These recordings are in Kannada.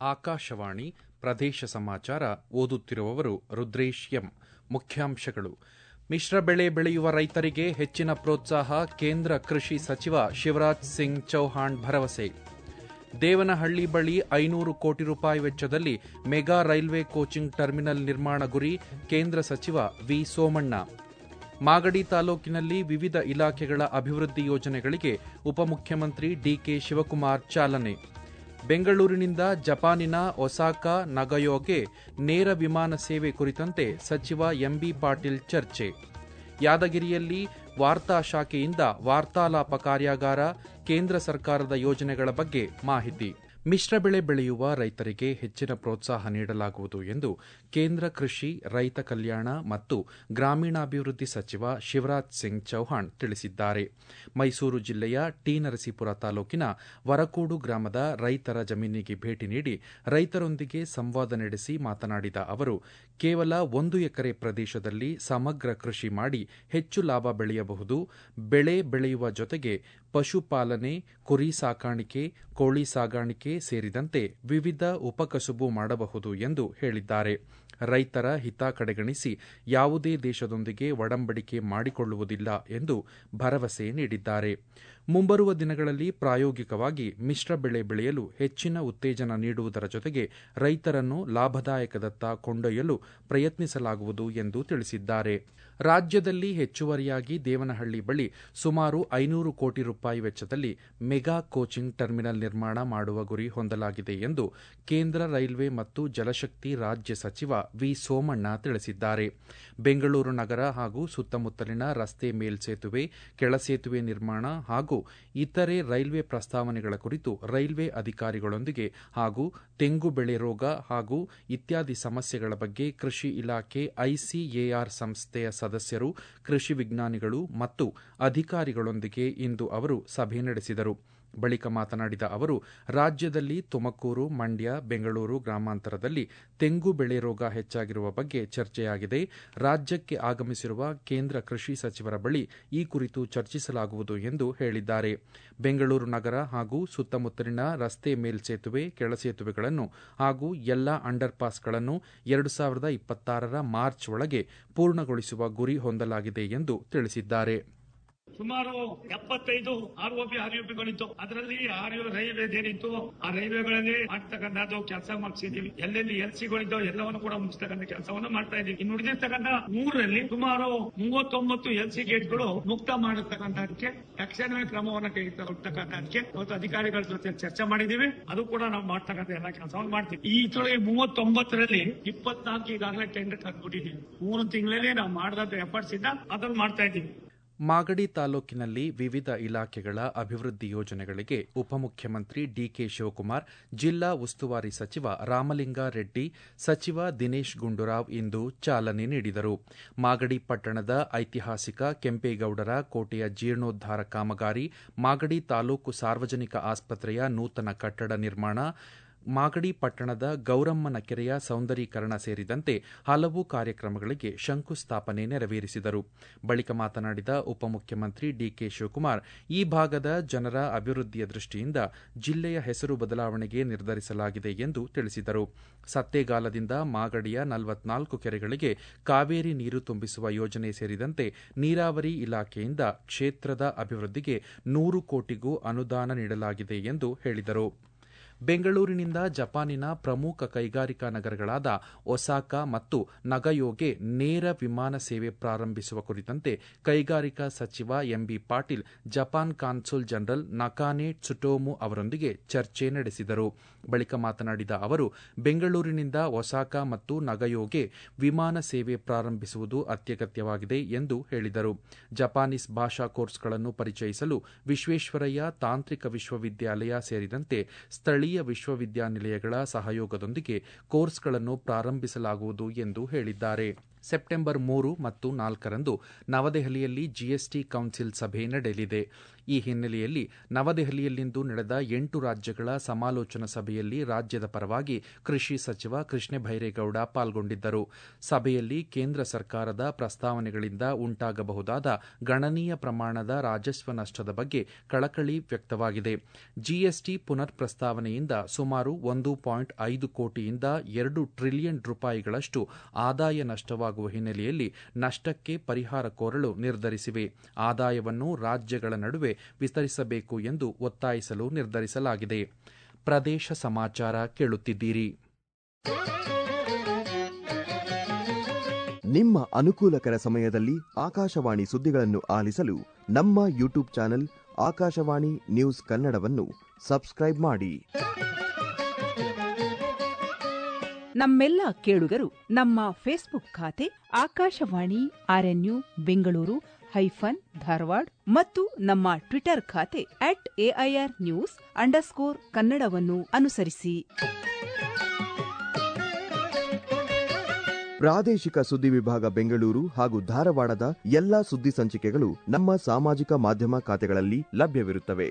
ಆಕಾಶವಾಣಿ ಪ್ರದೇಶ ಸಮಾಚಾರ ಓದುತ್ತಿರುವವರು ರುದ್ರೇಶ್ ಎಂ ಮುಖ್ಯಾಂಶಗಳು ಮಿಶ್ರ ಬೆಳೆ ಬೆಳೆಯುವ ರೈತರಿಗೆ ಹೆಚ್ಚಿನ ಪ್ರೋತ್ಸಾಹ ಕೇಂದ್ರ ಕೃಷಿ ಸಚಿವ ಶಿವರಾಜ್ ಸಿಂಗ್ ಚೌಹಾಣ್ ಭರವಸೆ ದೇವನಹಳ್ಳಿ ಬಳಿ ಐನೂರು ಕೋಟಿ ರೂಪಾಯಿ ವೆಚ್ಚದಲ್ಲಿ ಮೆಗಾ ರೈಲ್ವೆ ಕೋಚಿಂಗ್ ಟರ್ಮಿನಲ್ ನಿರ್ಮಾಣ ಗುರಿ ಕೇಂದ್ರ ಸಚಿವ ವಿ ಸೋಮಣ್ಣ ಮಾಗಡಿ ತಾಲೂಕಿನಲ್ಲಿ ವಿವಿಧ ಇಲಾಖೆಗಳ ಅಭಿವೃದ್ಧಿ ಯೋಜನೆಗಳಿಗೆ ಉಪಮುಖ್ಯಮಂತ್ರಿ ಡಿಕೆ ಶಿವಕುಮಾರ್ ಚಾಲನೆ ಬೆಂಗಳೂರಿನಿಂದ ಜಪಾನಿನ ಒಸಾಕಾ ನಗಯೋಗೆ ನೇರ ವಿಮಾನ ಸೇವೆ ಕುರಿತಂತೆ ಸಚಿವ ಎಂಬಿ ಪಾಟೀಲ್ ಚರ್ಚೆ ಯಾದಗಿರಿಯಲ್ಲಿ ವಾರ್ತಾ ಶಾಖೆಯಿಂದ ವಾರ್ತಾಲಾಪ ಕಾರ್ಯಾಗಾರ ಕೇಂದ್ರ ಸರ್ಕಾರದ ಯೋಜನೆಗಳ ಬಗ್ಗೆ ಮಾಹಿತಿ ಮಿಶ್ರ ಬೆಳೆ ಬೆಳೆಯುವ ರೈತರಿಗೆ ಹೆಚ್ಚಿನ ಪ್ರೋತ್ಸಾಹ ನೀಡಲಾಗುವುದು ಎಂದು ಕೇಂದ್ರ ಕೃಷಿ ರೈತ ಕಲ್ಯಾಣ ಮತ್ತು ಗ್ರಾಮೀಣಾಭಿವೃದ್ಧಿ ಸಚಿವ ಶಿವರಾಜ್ ಸಿಂಗ್ ಚೌಹಾಣ್ ತಿಳಿಸಿದ್ದಾರೆ ಮೈಸೂರು ಜಿಲ್ಲೆಯ ಟಿ ನರಸೀಪುರ ತಾಲೂಕಿನ ವರಕೂಡು ಗ್ರಾಮದ ರೈತರ ಜಮೀನಿಗೆ ಭೇಟಿ ನೀಡಿ ರೈತರೊಂದಿಗೆ ಸಂವಾದ ನಡೆಸಿ ಮಾತನಾಡಿದ ಅವರು ಕೇವಲ ಒಂದು ಎಕರೆ ಪ್ರದೇಶದಲ್ಲಿ ಸಮಗ್ರ ಕೃಷಿ ಮಾಡಿ ಹೆಚ್ಚು ಲಾಭ ಬೆಳೆಯಬಹುದು ಬೆಳೆ ಬೆಳೆಯುವ ಜೊತೆಗೆ ಪಶುಪಾಲನೆ ಕುರಿ ಸಾಕಾಣಿಕೆ ಕೋಳಿ ಸಾಗಾಣಿಕೆ ಸೇರಿದಂತೆ ವಿವಿಧ ಉಪಕಸುಬು ಮಾಡಬಹುದು ಎಂದು ಹೇಳಿದ್ದಾರೆ ರೈತರ ಹಿತ ಕಡೆಗಣಿಸಿ ಯಾವುದೇ ದೇಶದೊಂದಿಗೆ ಒಡಂಬಡಿಕೆ ಮಾಡಿಕೊಳ್ಳುವುದಿಲ್ಲ ಎಂದು ಭರವಸೆ ನೀಡಿದ್ದಾರೆ ಮುಂಬರುವ ದಿನಗಳಲ್ಲಿ ಪ್ರಾಯೋಗಿಕವಾಗಿ ಮಿಶ್ರ ಬೆಳೆ ಬೆಳೆಯಲು ಹೆಚ್ಚಿನ ಉತ್ತೇಜನ ನೀಡುವುದರ ಜೊತೆಗೆ ರೈತರನ್ನು ಲಾಭದಾಯಕದತ್ತ ಕೊಂಡೊಯ್ಯಲು ಪ್ರಯತ್ನಿಸಲಾಗುವುದು ಎಂದು ತಿಳಿಸಿದ್ದಾರೆ ರಾಜ್ಯದಲ್ಲಿ ಹೆಚ್ಚುವರಿಯಾಗಿ ದೇವನಹಳ್ಳಿ ಬಳಿ ಸುಮಾರು ಐನೂರು ಕೋಟಿ ರೂಪಾಯಿ ವೆಚ್ಚದಲ್ಲಿ ಮೆಗಾ ಕೋಚಿಂಗ್ ಟರ್ಮಿನಲ್ ನಿರ್ಮಾಣ ಮಾಡುವ ಗುರಿ ಹೊಂದಲಾಗಿದೆ ಎಂದು ಕೇಂದ್ರ ರೈಲ್ವೆ ಮತ್ತು ಜಲಶಕ್ತಿ ರಾಜ್ಯ ಸಚಿವ ವಿ ಸೋಮಣ್ಣ ತಿಳಿಸಿದ್ದಾರೆ ಬೆಂಗಳೂರು ನಗರ ಹಾಗೂ ಸುತ್ತಮುತ್ತಲಿನ ರಸ್ತೆ ಮೇಲ್ಸೇತುವೆ ಕೆಳಸೇತುವೆ ನಿರ್ಮಾಣ ಹಾಗೂ ಇತರೆ ರೈಲ್ವೆ ಪ್ರಸ್ತಾವನೆಗಳ ಕುರಿತು ರೈಲ್ವೆ ಅಧಿಕಾರಿಗಳೊಂದಿಗೆ ಹಾಗೂ ತೆಂಗು ಬೆಳೆ ರೋಗ ಹಾಗೂ ಇತ್ಯಾದಿ ಸಮಸ್ಯೆಗಳ ಬಗ್ಗೆ ಕೃಷಿ ಇಲಾಖೆ ಐಸಿಎಆರ್ ಸಂಸ್ಥೆಯ ಸದಸ್ಯರು ಕೃಷಿ ವಿಜ್ಞಾನಿಗಳು ಮತ್ತು ಅಧಿಕಾರಿಗಳೊಂದಿಗೆ ಇಂದು ಅವರು ಸಭೆ ನಡೆಸಿದರು ಬಳಿಕ ಮಾತನಾಡಿದ ಅವರು ರಾಜ್ಯದಲ್ಲಿ ತುಮಕೂರು ಮಂಡ್ಯ ಬೆಂಗಳೂರು ಗ್ರಾಮಾಂತರದಲ್ಲಿ ತೆಂಗು ಬೆಳೆ ರೋಗ ಹೆಚ್ಚಾಗಿರುವ ಬಗ್ಗೆ ಚರ್ಚೆಯಾಗಿದೆ ರಾಜ್ಯಕ್ಕೆ ಆಗಮಿಸಿರುವ ಕೇಂದ್ರ ಕೃಷಿ ಸಚಿವರ ಬಳಿ ಈ ಕುರಿತು ಚರ್ಚಿಸಲಾಗುವುದು ಎಂದು ಹೇಳಿದ್ದಾರೆ ಬೆಂಗಳೂರು ನಗರ ಹಾಗೂ ಸುತ್ತಮುತ್ತಲಿನ ರಸ್ತೆ ಮೇಲ್ಸೇತುವೆ ಕೆಳಸೇತುವೆಗಳನ್ನು ಹಾಗೂ ಎಲ್ಲಾ ಅಂಡರ್ ಪಾಸ್ಗಳನ್ನು ಎರಡು ಸಾವಿರದ ಇಪ್ಪತ್ತಾರರ ಮಾರ್ಚ್ ಒಳಗೆ ಪೂರ್ಣಗೊಳಿಸುವ ಗುರಿ ಹೊಂದಲಾಗಿದೆ ಎಂದು ತಿಳಿಸಿದ್ದಾರೆ ಸುಮಾರು ಎಪ್ಪತ್ತೈದು R O P R U ಪಿಗಳಿತ್ತು ಅದರಲ್ಲಿ ಆರ್ ಯು ರೈಲ್ವೆ ಏನಿತ್ತು ಆ ರೈಲ್ವೆಗಳಲ್ಲಿ ಮಾಡ್ತಕ್ಕಂಥದ್ದು ಕೆಲಸ ಮುಗಿಸಿದೀವಿ ಎಲ್ಲೆಲ್ಲಿ ಎಲ್ ಸಿಗಳಿದ್ದೋ ಎಲ್ಲವನ್ನು ಕೂಡ ಮುಗಿಸ್ತಕ್ಕಂಥ ಕೆಲಸವನ್ನು ಮಾಡ್ತಾ ಇದೀವಿ ಇನ್ನು ಉಳಿದಿರ್ತಕ್ಕಂಥ ಮೂರರಲ್ಲಿ ಸುಮಾರು ಮೂವತ್ತೊಂಬತ್ತು ಎಲ್ ಸಿ ಗೇಟ್ಗಳು ಮುಕ್ತ ಮಾಡಿರ್ತಕ್ಕಂಥದಕ್ಕೆ ತಕ್ಷಣವೇ ಕ್ರಮವನ್ನು ತೆಗೆದುಕೊಳ್ತಕ್ಕಂಥದಕ್ಕೆ ಇವತ್ತು ಅಧಿಕಾರಿಗಳ ಜೊತೆ ಚರ್ಚೆ ಮಾಡಿದೀವಿ ಅದು ಕೂಡ ನಾವು ಮಾಡ್ತಕ್ಕಂಥ ಎಲ್ಲ ಕೆಲಸವನ್ನು ಮಾಡ್ತೀವಿ ಈ ತೊಳಗೆ ಮೂವತ್ತೊಂಬತ್ತರಲ್ಲಿ ಇಪ್ಪತ್ನಾಲ್ಕು ಈಗಾಗಲೇ ಟೆಂಡರ್ ಕಟ್ಬಿಟ್ಟಿದ್ದೀವಿ ಮೂರು ತಿಂಗಳಲ್ಲಿ ನಾವು ಮಾಡಿದಂತ ಎಫರ್ಟ್ಸ್ ಇಂದ ಅದನ್ನು ಮಾಡ್ತಾ ಇದ್ದೀವಿ ಮಾಗಡಿ ತಾಲೂಕಿನಲ್ಲಿ ವಿವಿಧ ಇಲಾಖೆಗಳ ಅಭಿವೃದ್ಧಿ ಯೋಜನೆಗಳಿಗೆ ಉಪಮುಖ್ಯಮಂತ್ರಿ ಡಿಕೆ ಶಿವಕುಮಾರ್ ಜಿಲ್ಲಾ ಉಸ್ತುವಾರಿ ಸಚಿವ ರಾಮಲಿಂಗಾರೆಡ್ಡಿ ಸಚಿವ ದಿನೇಶ್ ಗುಂಡೂರಾವ್ ಇಂದು ಚಾಲನೆ ನೀಡಿದರು ಮಾಗಡಿ ಪಟ್ಟಣದ ಐತಿಹಾಸಿಕ ಕೆಂಪೇಗೌಡರ ಕೋಟೆಯ ಜೀರ್ಣೋದ್ಧಾರ ಕಾಮಗಾರಿ ಮಾಗಡಿ ತಾಲೂಕು ಸಾರ್ವಜನಿಕ ಆಸ್ಪತ್ರೆಯ ನೂತನ ಕಟ್ಟಡ ನಿರ್ಮಾಣ ಮಾಗಡಿ ಪಟ್ಟಣದ ಗೌರಮ್ಮನ ಕೆರೆಯ ಸೌಂದರೀಕರಣ ಸೇರಿದಂತೆ ಹಲವು ಕಾರ್ಯಕ್ರಮಗಳಿಗೆ ಶಂಕುಸ್ಥಾಪನೆ ನೆರವೇರಿಸಿದರು ಬಳಿಕ ಮಾತನಾಡಿದ ಉಪಮುಖ್ಯಮಂತ್ರಿ ಡಿಕೆ ಶಿವಕುಮಾರ್ ಈ ಭಾಗದ ಜನರ ಅಭಿವೃದ್ಧಿಯ ದೃಷ್ಟಿಯಿಂದ ಜಿಲ್ಲೆಯ ಹೆಸರು ಬದಲಾವಣೆಗೆ ನಿರ್ಧರಿಸಲಾಗಿದೆ ಎಂದು ತಿಳಿಸಿದರು ಸತ್ತೇಗಾಲದಿಂದ ಮಾಗಡಿಯ ನಲವತ್ನಾಲ್ಕು ಕೆರೆಗಳಿಗೆ ಕಾವೇರಿ ನೀರು ತುಂಬಿಸುವ ಯೋಜನೆ ಸೇರಿದಂತೆ ನೀರಾವರಿ ಇಲಾಖೆಯಿಂದ ಕ್ಷೇತ್ರದ ಅಭಿವೃದ್ಧಿಗೆ ನೂರು ಕೋಟಿಗೂ ಅನುದಾನ ನೀಡಲಾಗಿದೆ ಎಂದು ಹೇಳಿದರು ಬೆಂಗಳೂರಿನಿಂದ ಜಪಾನಿನ ಪ್ರಮುಖ ಕೈಗಾರಿಕಾ ನಗರಗಳಾದ ಒಸಾಕಾ ಮತ್ತು ನಗಯೋಗೆ ನೇರ ವಿಮಾನ ಸೇವೆ ಪ್ರಾರಂಭಿಸುವ ಕುರಿತಂತೆ ಕೈಗಾರಿಕಾ ಸಚಿವ M B Patil Japan consul general Nakane Tsutomu ಅವರೊಂದಿಗೆ ಚರ್ಚೆ ನಡೆಸಿದರು ಬಳಿಕ ಮಾತನಾಡಿದ ಅವರು ಬೆಂಗಳೂರಿನಿಂದ ಒಸಾಕಾ ಮತ್ತು ನಗಯೋಗೆ ವಿಮಾನ ಸೇವೆ ಪ್ರಾರಂಭಿಸುವುದು ಅತ್ಯಗತ್ಯವಾಗಿದೆ ಎಂದು ಹೇಳಿದರು ಜಪಾನೀಸ್ ಭಾಷಾ ಕೋರ್ಸ್ಗಳನ್ನು ಪರಿಚಯಿಸಲು ವಿಶ್ವೇಶ್ವರಯ್ಯ ತಾಂತ್ರಿಕ ವಿಶ್ವವಿದ್ಯಾಲಯ ಸೇರಿದಂತೆ ಸ್ಥಳೀಯ ವಿಶ್ವವಿದ್ಯಾನಿಲಯಗಳ ಸಹಯೋಗದೊಂದಿಗೆ ಕೋರ್ಸ್ಗಳನ್ನು ಪ್ರಾರಂಭಿಸಲಾಗುವುದು ಎಂದು ಹೇಳಿದ್ದಾರೆ ಸೆಪ್ಟೆಂಬರ್ ಮೂರು ಮತ್ತು ನಾಲ್ಕರಂದು ನವದೆಹಲಿಯಲ್ಲಿ ಜಿಎಸ್ಟಿ ಕೌನ್ಸಿಲ್ ಸಭೆ ನಡೆಯಲಿದೆ ಈ ಹಿನ್ನೆಲೆಯಲ್ಲಿ ನವದೆಹಲಿಯಲ್ಲಿಂದು ನಡೆದ ಎಂಟು ರಾಜ್ಯಗಳ ಸಮಾಲೋಚನಾ ಸಭೆಯಲ್ಲಿ ರಾಜ್ಯದ ಪರವಾಗಿ ಕೃಷಿ ಸಚಿವ ಕೃಷ್ಣ ಭೈರೇಗೌಡ ಪಾಲ್ಗೊಂಡಿದ್ದರು ಸಭೆಯಲ್ಲಿ ಕೇಂದ್ರ ಸರ್ಕಾರದ ಪ್ರಸ್ತಾವನೆಗಳಿಂದ ಉಂಟಾಗಬಹುದಾದ ಗಣನೀಯ ಪ್ರಮಾಣದ ರಾಜಸ್ವ ನಷ್ಟದ ಬಗ್ಗೆ ಕಳಕಳಿ ವ್ಯಕ್ತವಾಗಿದೆ ಜಿಎಸ್ಟಿ ಪುನರ್ ಪ್ರಸ್ತಾವನೆಯಿಂದ ಸುಮಾರು ಒಂದು ಪಾಯಿಂಟ್ ಐದು ಕೋಟಿಯಿಂದ ಎರಡು ಟ್ರಿಲಿಯನ್ ರೂಪಾಯಿಗಳಷ್ಟು ಆದಾಯ ನಷ್ಟವಾಗುವ ಹಿನ್ನೆಲೆಯಲ್ಲಿ ನಷ್ಟಕ್ಕೆ ಪರಿಹಾರ ಕೋರಲು ನಿರ್ಧರಿಸಿವೆ ಆದಾಯವನ್ನು ರಾಜ್ಯಗಳ ನಡುವೆ ವಿಸ್ತರಿಸಬೇಕು ಎಂದು ಒತ್ತಾಯಿಸಲು ನಿರ್ಧರಿಸಲಾಗಿದೆ ಪ್ರದೇಶ ಸಮಾಚಾರ ಕೇಳುತ್ತಿದ್ದೀರಿ ನಿಮ್ಮ ಅನುಕೂಲಕರ ಸಮಯದಲ್ಲಿ ಆಕಾಶವಾಣಿ ಸುದ್ದಿಗಳನ್ನು ಆಲಿಸಲು ನಮ್ಮ ಯೂಟ್ಯೂಬ್ ಚಾನೆಲ್ ಆಕಾಶವಾಣಿ ನ್ಯೂಸ್ ಕನ್ನಡವನ್ನು ಸಬ್ಸ್ಕ್ರೈಬ್ ಮಾಡಿ ನಮ್ಮೆಲ್ಲ ಕೇಳುಗರು ನಮ್ಮ ಫೇಸ್ಬುಕ್ ಖಾತೆ ಆಕಾಶವಾಣಿ ಆರ್ಎನ್ಯು ಬೆಂಗಳೂರು ಹೈಫನ್ ಧಾರವಾಡ ಮತ್ತು ನಮ್ಮ ಟ್ವಿಟರ್ ಖಾತೆ ಅಟ್ ಎಐಆರ್ ನ್ಯೂಸ್ ಅಂಡರ್ಸ್ಕೋರ್ ಕನ್ನಡವನ್ನು ಅನುಸರಿಸಿ ಪ್ರಾದೇಶಿಕ ಸುದ್ದಿ ವಿಭಾಗ ಬೆಂಗಳೂರು ಹಾಗೂ ಧಾರವಾಡದ ಎಲ್ಲಾ ಸುದ್ದಿ ಸಂಚಿಕೆಗಳು ನಮ್ಮ ಸಾಮಾಜಿಕ ಮಾಧ್ಯಮ ಖಾತೆಗಳಲ್ಲಿ ಲಭ್ಯವಿರುತ್ತವೆ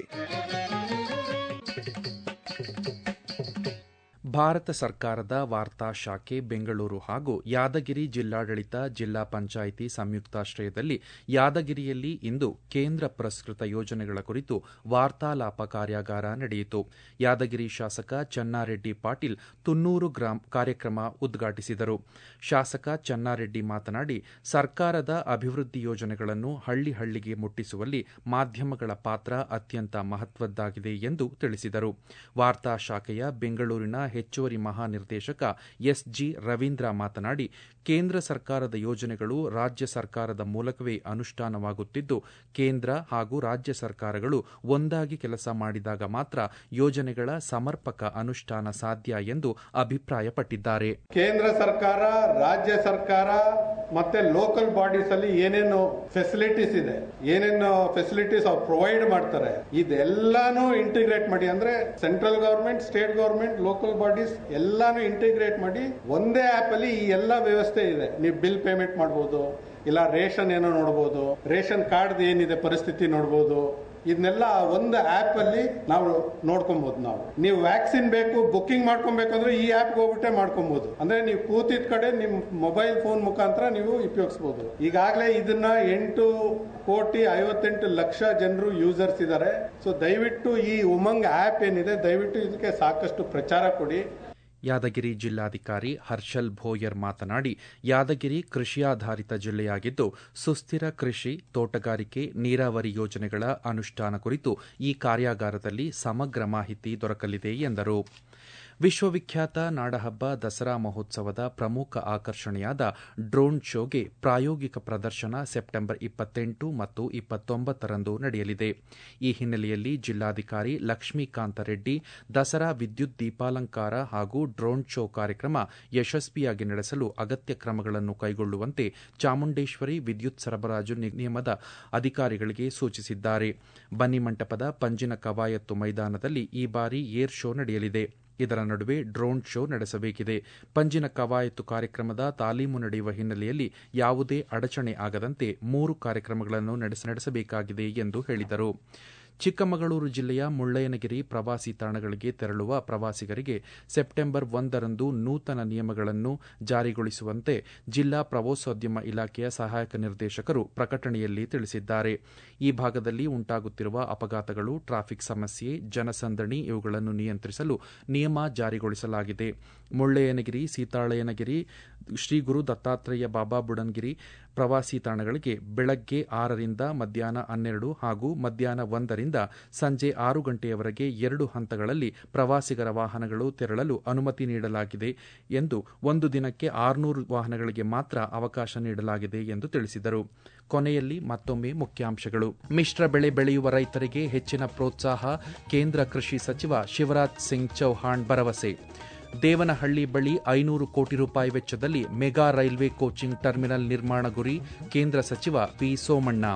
ಭಾರತ ಸರ್ಕಾರದ ವಾರ್ತಾ ಶಾಖೆ ಬೆಂಗಳೂರು ಹಾಗೂ ಯಾದಗಿರಿ ಜಿಲ್ಲಾಡಳಿತ ಜಿಲ್ಲಾ ಪಂಚಾಯಿತಿ ಸಂಯುಕ್ತಾಶ್ರಯದಲ್ಲಿ ಯಾದಗಿರಿಯಲ್ಲಿ ಇಂದು ಕೇಂದ್ರ ಪುರಸ್ಕೃತ ಯೋಜನೆಗಳ ಕುರಿತು ವಾರ್ತಾಲಾಪ ಕಾರ್ಯಾಗಾರ ನಡೆಯಿತು ಯಾದಗಿರಿ ಶಾಸಕ ಚನ್ನಾರೆಡ್ಡಿ ಪಾಟೀಲ್ ತುನ್ನೂರು ಗ್ರಾಮ ಕಾರ್ಯಕ್ರಮ ಉದ್ಘಾಟಿಸಿದರು ಶಾಸಕ ಚನ್ನಾರೆಡ್ಡಿ ಮಾತನಾಡಿ ಸರ್ಕಾರದ ಅಭಿವೃದ್ಧಿ ಯೋಜನೆಗಳನ್ನು ಹಳ್ಳಿ ಹಳ್ಳಿಗೆ ಮುಟ್ಟಿಸುವಲ್ಲಿ ಮಾಧ್ಯಮಗಳ ಪಾತ್ರ ಅತ್ಯಂತ ಮಹತ್ವದ್ದಾಗಿದೆ ಎಂದು ತಿಳಿಸಿದರು ವಾರ್ತಾ ಶಾಖೆಯ ಬೆಂಗಳೂರಿನ ಹೆಚ್ಚುವರಿ ಮಹಾನಿರ್ದೇಶಕ ಎಸ್ಜಿ ರವೀಂದ್ರ ಮಾತನಾಡಿ ಕೇಂದ್ರ ಸರ್ಕಾರದ ಯೋಜನೆಗಳು ರಾಜ್ಯ ಸರ್ಕಾರದ ಮೂಲಕವೇ ಅನುಷ್ಠಾನವಾಗುತ್ತಿದ್ದು ಕೇಂದ್ರ ಹಾಗೂ ರಾಜ್ಯ ಸರ್ಕಾರಗಳು ಒಂದಾಗಿ ಕೆಲಸ ಮಾಡಿದಾಗ ಮಾತ್ರ ಯೋಜನೆಗಳ ಸಮರ್ಪಕ ಅನುಷ್ಠಾನ ಸಾಧ್ಯ ಎಂದು ಅಭಿಪ್ರಾಯಪಟ್ಟಿದ್ದಾರೆ ಕೇಂದ್ರ ಸರ್ಕಾರ ರಾಜ್ಯ ಸರ್ಕಾರ ಮತ್ತೆ ಲೋಕಲ್ ಬಾಡೀಸ್ ಅಲ್ಲಿ ಏನೇನು ಫೆಸಿಲಿಟೀಸ್ ಇದೆ ಏನೇನು ಫೆಸಿಲಿಟೀಸ್ ಅವ್ರು ಪ್ರೊವೈಡ್ ಮಾಡ್ತಾರೆ ಇದೆಲ್ಲಾನು ಇಂಟಿಗ್ರೇಟ್ ಮಾಡಿ ಅಂದ್ರೆ central government state government local bodies ಎಲ್ಲಾನು ಇಂಟಿಗ್ರೇಟ್ ಮಾಡಿ ಒಂದೇ ಆಪ್ ಅಲ್ಲಿ ಈ ಎಲ್ಲ ವ್ಯವಸ್ಥೆ ಇದೆ ನೀವು ಬಿಲ್ ಪೇಮೆಂಟ್ ಮಾಡಬಹುದು ಇಲ್ಲ ರೇಷನ್ ಏನೋ ನೋಡಬಹುದು ರೇಷನ್ ಕಾರ್ಡ್ ಏನಿದೆ ಪರಿಸ್ಥಿತಿ ನೋಡಬಹುದು ಇದನ್ನೆಲ್ಲ ಒಂದು ಆಪ್ ಅಲ್ಲಿ ನಾವು ನೋಡ್ಕೊಬಹುದು ನಾವು ನೀವು ವ್ಯಾಕ್ಸಿನ್ ಬೇಕು ಬುಕ್ಕಿಂಗ್ ಮಾಡ್ಕೊಬೇಕಂದ್ರೆ ಈ ಆಪ್ ಹೋಗ್ಬಿಟ್ಟೆ ಮಾಡ್ಕೊಬಹುದು ಅಂದ್ರೆ ನೀವು ಕೂತಿದ್ ಕಡೆ ನಿಮ್ ಮೊಬೈಲ್ ಫೋನ್ ಮುಖಾಂತರ ನೀವು ಉಪಯೋಗಿಸಬಹುದು ಈಗಾಗಲೇ ಇದನ್ನ ಎಂಟು ಕೋಟಿ ಐವತ್ತೆಂಟು ಲಕ್ಷ ಜನರು ಯೂಸರ್ಸ್ ಇದ್ದಾರೆ ಸೊ ದಯವಿಟ್ಟು ಈ ಉಮಂಗ್ ಆಪ್ ಏನಿದೆ ದಯವಿಟ್ಟು ಇದಕ್ಕೆ ಸಾಕಷ್ಟು ಪ್ರಚಾರ ಕೊಡಿ ಯಾದಗಿರಿ ಜಿಲ್ಲಾಧಿಕಾರಿ ಹರ್ಷಲ್ ಭೋಯರ್ ಮಾತನಾಡಿ ಯಾದಗಿರಿ ಕೃಷಿಯಾಧಾರಿತ ಜಿಲ್ಲೆಯಾಗಿದ್ದು ಸುಸ್ಥಿರ ಕೃಷಿ ತೋಟಗಾರಿಕೆ ನೀರಾವರಿ ಯೋಜನೆಗಳ ಅನುಷ್ಠಾನ ಕುರಿತು ಈ ಕಾರ್ಯಾಗಾರದಲ್ಲಿ ಸಮಗ್ರ ಮಾಹಿತಿ ದೊರಕಲಿದೆ ಎಂದರು ವಿಶ್ವವಿಖ್ಯಾತ ನಾಡಹಬ್ಬ ದಸರಾ ಮಹೋತ್ಸವದ ಪ್ರಮುಖ ಆಕರ್ಷಣೆಯಾದ ಡ್ರೋನ್ ಶೋಗೆ ಪ್ರಾಯೋಗಿಕ ಪ್ರದರ್ಶನ ಸೆಪ್ಟೆಂಬರ್ ಇಪ್ಪತ್ತೆಂಟು ಮತ್ತು ಇಪ್ಪತ್ತೊಂಬತ್ತರಂದು ನಡೆಯಲಿದೆ ಈ ಹಿನ್ನೆಲೆಯಲ್ಲಿ ಜಿಲ್ಲಾಧಿಕಾರಿ ಲಕ್ಷ್ಮೀಕಾಂತ ರೆಡ್ಡಿ ದಸರಾ ವಿದ್ಯುತ್ ದೀಪಾಲಂಕಾರ ಹಾಗೂ ಡ್ರೋನ್ ಶೋ ಕಾರ್ಯಕ್ರಮ ಯಶಸ್ವಿಯಾಗಿ ನಡೆಸಲು ಅಗತ್ಯ ಕ್ರಮಗಳನ್ನು ಕೈಗೊಳ್ಳುವಂತೆ ಚಾಮುಂಡೇಶ್ವರಿ ವಿದ್ಯುತ್ ಸರಬರಾಜು ನಿಗಮದ ಅಧಿಕಾರಿಗಳಿಗೆ ಸೂಚಿಸಿದ್ದಾರೆ ಬನ್ನಿಮಂಟಪದ ಪಂಜಿನ ಕವಾಯತ್ತು ಮೈದಾನದಲ್ಲಿ ಈ ಬಾರಿ ಏರ್ ಶೋ ನಡೆಯಲಿದೆ ಇದರ ನಡುವೆ ಡ್ರೋನ್ ಶೋ ನಡೆಸಬೇಕಿದೆ ಪಂಜಿನ ಕವಾಯತು ಕಾರ್ಯಕ್ರಮದ ತಾಲೀಮು ನಡೆಯುವ ಹಿನ್ನೆಲೆಯಲ್ಲಿ ಯಾವುದೇ ಅಡಚಣೆ ಆಗದಂತೆ ಮೂರು ಕಾರ್ಯಕ್ರಮಗಳನ್ನು ನಡೆಸಬೇಕಾಗಿದೆ ಎಂದು ಹೇಳಿದರು ಚಿಕ್ಕಮಗಳೂರು ಜಿಲ್ಲೆಯ ಮುಳ್ಳಯ್ಯನಗಿರಿ ಪ್ರವಾಸಿ ತಾಣಗಳಿಗೆ ತೆರಳುವ ಪ್ರವಾಸಿಗರಿಗೆ ಸೆಪ್ಟೆಂಬರ್ ಒಂದರಂದು ನೂತನ ನಿಯಮಗಳನ್ನು ಜಾರಿಗೊಳಿಸುವಂತೆ ಜಿಲ್ಲಾ ಪ್ರವಾಸೋದ್ಯಮ ಇಲಾಖೆಯ ಸಹಾಯಕ ನಿರ್ದೇಶಕರು ಪ್ರಕಟಣೆಯಲ್ಲಿ ತಿಳಿಸಿದ್ದಾರೆ ಈ ಭಾಗದಲ್ಲಿ ಉಂಟಾಗುತ್ತಿರುವ ಅಪಘಾತಗಳು ಟ್ರಾಫಿಕ್ ಸಮಸ್ಯೆ ಜನಸಂದಣಿ ಇವುಗಳನ್ನು ನಿಯಂತ್ರಿಸಲು ನಿಯಮ ಜಾರಿಗೊಳಿಸಲಾಗಿದೆ ಮುಳ್ಳಯ್ಯನಗಿರಿ ಸೀತಾಳಯ್ಯನಗಿರಿ ಶ್ರೀ ಗುರು ದತ್ತಾತ್ರೇಯ ಬಾಬಾ ಬುಡನ್ಗಿರಿ ಪ್ರವಾಸಿ ತಾಣಗಳಿಗೆ ಬೆಳಗ್ಗೆ ಆರರಿಂದ ಮಧ್ಯಾಹ್ನ ಹನ್ನೆರಡು ಹಾಗೂ ಮಧ್ಯಾಹ್ನ ಒಂದರಿಂದ ಸಂಜೆ ಆರು ಗಂಟೆಯವರೆಗೆ ಎರಡು ಹಂತಗಳಲ್ಲಿ ಪ್ರವಾಸಿಗರ ವಾಹನಗಳು ತೆರಳಲು ಅನುಮತಿ ನೀಡಲಾಗಿದೆ ಎಂದು ಒಂದು ದಿನಕ್ಕೆ ಆರುನೂರು ವಾಹನಗಳಿಗೆ ಮಾತ್ರ ಅವಕಾಶ ನೀಡಲಾಗಿದೆ ಎಂದು ತಿಳಿಸಿದರು ಕೊನೆಯಲ್ಲಿ ಮತ್ತೊಮ್ಮೆ ಮುಖ್ಯಾಂಶಗಳು ಮಿಶ್ರ ಬೆಳೆ ಬೆಳೆಯುವ ರೈತರಿಗೆ ಹೆಚ್ಚಿನ ಪ್ರೋತ್ಸಾಹ ಕೇಂದ್ರ ಕೃಷಿ ಸಚಿವ ಶಿವರಾಜ್ ಸಿಂಗ್ ಚೌಹಾಣ್ ಭರವಸೆ ದೇವನಹಳ್ಳಿ ಬಳಿ ಐನೂರು ಕೋಟಿ ರೂಪಾಯಿ ವೆಚ್ಚದಲ್ಲಿ ಮೆಗಾ ರೈಲ್ವೆ ಕೋಚಿಂಗ್ ಟರ್ಮಿನಲ್ ನಿರ್ಮಾಣ ಗುರಿ ಕೇಂದ್ರ ಸಚಿವ ವಿ ಸೋಮಣ್ಣ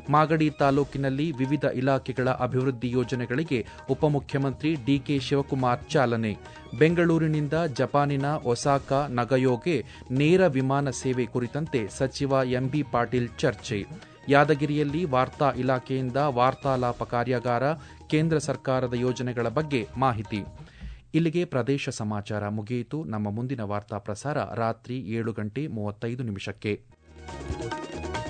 ಮಾಗಡಿ ತಾಲೂಕಿನಲ್ಲಿ ವಿವಿಧ ಇಲಾಖೆಗಳ ಅಭಿವೃದ್ಧಿ ಯೋಜನೆಗಳಿಗೆ ಉಪಮುಖ್ಯಮಂತ್ರಿ ಡಿಕೆ ಶಿವಕುಮಾರ್ ಚಾಲನೆ ಬೆಂಗಳೂರಿನಿಂದ ಜಪಾನಿನ ಒಸಾಕಾ ನಗಯೋಗೆ ನೇರ ವಿಮಾನ ಸೇವೆ ಕುರಿತಂತೆ ಸಚಿವ ಎಂಬಿ ಪಾಟೀಲ್ ಚರ್ಚೆ ಯಾದಗಿರಿಯಲ್ಲಿ ವಾರ್ತಾ ಇಲಾಖೆಯಿಂದ ವಾರ್ತಾಲಾಪ ಕಾರ್ಯಾಗಾರ ಕೇಂದ್ರ ಸರ್ಕಾರದ ಯೋಜನೆಗಳ ಬಗ್ಗೆ ಮಾಹಿತಿ ಇಲ್ಲಿಗೆ ಪ್ರದೇಶ ಸಮಾಚಾರ ಮುಗಿಯಿತು ನಮ್ಮ ಮುಂದಿನ ವಾರ್ತಾ ಪ್ರಸಾರ ರಾತ್ರಿ ಏಳು ಗಂಟೆ ಮೂವತ್ತೈದು ನಿಮಿಷಕ್ಕೆ